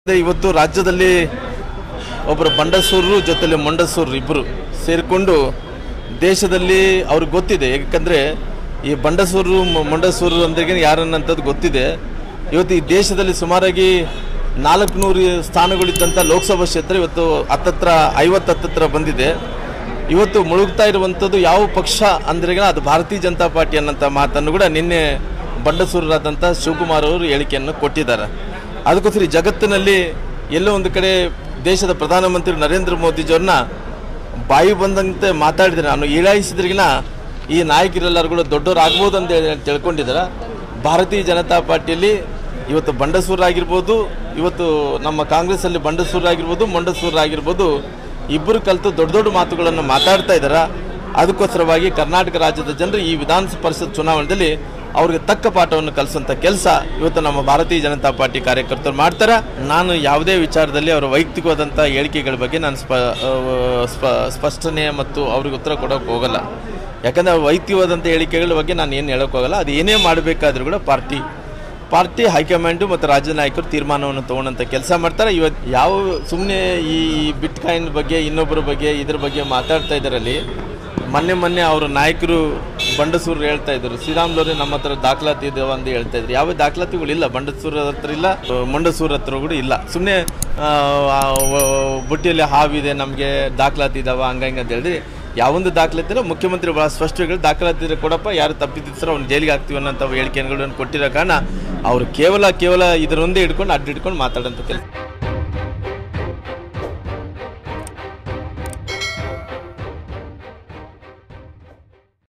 ಇವತ್ತು ರಾಜ್ಯದಲ್ಲಿ ಒಬ್ಬರು ಬಂಡಸೂರರು ಜೊತೆಲಿ ಮೊಂಡಸೂರರು ಇಬ್ಬರು ಸೇರಿಕೊಂಡು ದೇಶದಲ್ಲಿ ಅವ್ರಿಗೆ ಗೊತ್ತಿದೆ ಯಾಕಂದರೆ ಈ ಬಂಡಸೂರು ಮ- ಮೊಂಡಸೂರು ಅಂದ್ರೆ ಯಾರನ್ನಂಥದ್ದು ಗೊತ್ತಿದೆ ಇವತ್ತು ಈ ದೇಶದಲ್ಲಿ ಸುಮಾರಾಗಿ ನಾಲ್ಕುನೂರು ಸ್ಥಾನಗಳಿದ್ದಂಥ ಲೋಕಸಭಾ ಕ್ಷೇತ್ರ ಇವತ್ತು ಹತ್ತತ್ರ ಐವತ್ತು ಹತ್ತತ್ರ ಬಂದಿದೆ ಇವತ್ತು ಮುಳುಗ್ತಾ ಇರುವಂಥದ್ದು ಯಾವ ಪಕ್ಷ ಅಂದ್ರೆ ಅದು ಭಾರತೀಯ ಜನತಾ ಪಾರ್ಟಿ ಅನ್ನೋಂಥ ಮಾತನ್ನು ಕೂಡ ನಿನ್ನೆ ಬಂಡಸೂರರಾದಂಥ ಶಿವಕುಮಾರ್ ಅವರು ಹೇಳಿಕೆಯನ್ನು ಕೊಟ್ಟಿದ್ದಾರೆ ಅದಕ್ಕೋಸ್ಕರ ಈ ಜಗತ್ತಿನಲ್ಲಿ ಎಲ್ಲೋ ಒಂದು ಕಡೆ ದೇಶದ ಪ್ರಧಾನಮಂತ್ರಿ ನರೇಂದ್ರ ಮೋದಿಜಿಯವ್ರನ್ನ ಬಾಯಿ ಬಂದಂತೆ ಮಾತಾಡಿದ್ರೆ ನಾನು ಈಳಾಯಿಸಿದ್ರಿಗಿನ ಈ ನಾಯಕರೆಲ್ಲರೂ ಕೂಡ ದೊಡ್ಡವರು ಆಗ್ಬೋದು ಅಂತ ಹೇಳಿ ತಿಳ್ಕೊಂಡಿದ್ದಾರೆ ಭಾರತೀಯ ಜನತಾ ಪಾರ್ಟಿಯಲ್ಲಿ ಇವತ್ತು ಬಂಡಸೂರಾಗಿರ್ಬೋದು ಇವತ್ತು ನಮ್ಮ ಕಾಂಗ್ರೆಸ್ಸಲ್ಲಿ ಬಂಡಸೂರಾಗಿರ್ಬೋದು ಮೊಂಡಸೂರಾಗಿರ್ಬೋದು ಇಬ್ಬರು ಕಲಿತು ದೊಡ್ಡ ದೊಡ್ಡ ಮಾತುಗಳನ್ನು ಮಾತಾಡ್ತಾ ಇದ್ದಾರೆ ಅದಕ್ಕೋಸ್ಕರವಾಗಿ ಕರ್ನಾಟಕ ರಾಜ್ಯದ ಜನರು ಈ ವಿಧಾನ ಪರಿಷತ್ ಚುನಾವಣೆಯಲ್ಲಿ ಅವ್ರಿಗೆ ತಕ್ಕ ಪಾಠವನ್ನು ಕಲಿಸುವಂಥ ಕೆಲಸ ಇವತ್ತು ನಮ್ಮ ಭಾರತೀಯ ಜನತಾ ಪಾರ್ಟಿ ಕಾರ್ಯಕರ್ತರು ಮಾಡ್ತಾರೆ ನಾನು ಯಾವುದೇ ವಿಚಾರದಲ್ಲಿ ಅವರ ವೈಯಕ್ತಿಕವಾದಂಥ ಹೇಳಿಕೆಗಳ ಬಗ್ಗೆ ನಾನು ಸ್ಪ ಆ, ಸ್ಪ ಸ್ಪಷ್ಟನೆ ಮತ್ತು ಅವ್ರಿಗೆ ಉತ್ತರ ಕೊಡೋಕೆ ಹೋಗಲ್ಲ ಯಾಕಂದರೆ ಅವ್ರ ವೈಯಕ್ತಿಕವಾದಂಥ ಹೇಳಿಕೆಗಳ ಬಗ್ಗೆ ನಾನು ಏನು ಹೇಳೋಕೆ ಹೋಗಲ್ಲ ಅದು ಏನೇ ಮಾಡಬೇಕಾದ್ರೂ ಕೂಡ ಪಾರ್ಟಿ ಪಾರ್ಟಿ ಹೈಕಮಾಂಡು ಮತ್ತು ರಾಜ್ಯ ನಾಯಕರು ತೀರ್ಮಾನವನ್ನು ತೊಗೊಂಡಂಥ ಕೆಲಸ ಮಾಡ್ತಾರೆ ಇವತ್ತು ಯಾವ ಸುಮ್ಮನೆ ಈ ಬಿಟ್ ಕಾಯಿನ್ ಬಗ್ಗೆ ಇನ್ನೊಬ್ಬರ ಬಗ್ಗೆ ಇದ್ರ ಬಗ್ಗೆ ಮಾತಾಡ್ತಾ ಇದ್ದಾರಲ್ಲಿ ಮೊನ್ನೆ ಮೊನ್ನೆ ಅವರ ನಾಯಕರು ಬಂಡಸೂರು ಹೇಳ್ತಾ ಇದ್ರು ಶ್ರೀರಾಮ್ಲವ್ರೆ ನಮ್ಮ ಹತ್ರ ದಾಖಲಾತಿ ಇದಾವ ಅಂತ ಹೇಳ್ತಾ ಇದ್ರು ಯಾವ ದಾಖಲಾತಿಗಳಿಲ್ಲ ಬಂಡಸೂರ ಹತ್ರ ಇಲ್ಲ ಮೊಂಡಸೂರ ಹತ್ರ ಕೂಡ ಇಲ್ಲ ಸುಮ್ಮನೆ ಬುಟ್ಟಿಯಲ್ಲಿ ಹಾವಿದೆ ನಮಗೆ ದಾಖಲಾತಿ ಇದಾವ ಹಂಗ ಹಿಂಗೆ ಅಂತ ಹೇಳಿದ್ರೆ ಯಾವೊಂದು ದಾಖಲಾತಿ ಇಲ್ಲ ಮುಖ್ಯಮಂತ್ರಿ ಭಾಳ ಸ್ಪಷ್ಟವಾಗಿ ದಾಖಲಾತಿ ಇದ್ರೆ ಕೊಡಪ್ಪ ಯಾರು ತಪ್ಪಿದ್ರೆ ಅವ್ನು ಜೈಲಿಗೆ ಹಾಕ್ತೀವಿ ಅನ್ನೋಂಥ ಹೇಳಿಕೆಗಳನ್ನು ಕೊಟ್ಟಿರೋ ಕಾರಣ ಅವರು ಕೇವಲ ಕೇವಲ ಇದರೊಂದೇ ಹಿಡ್ಕೊಂಡು ಅಡ್ಡಿಡ್ಕೊಂಡು ಮಾತಾಡೋಂಥ ಕೆಲಸ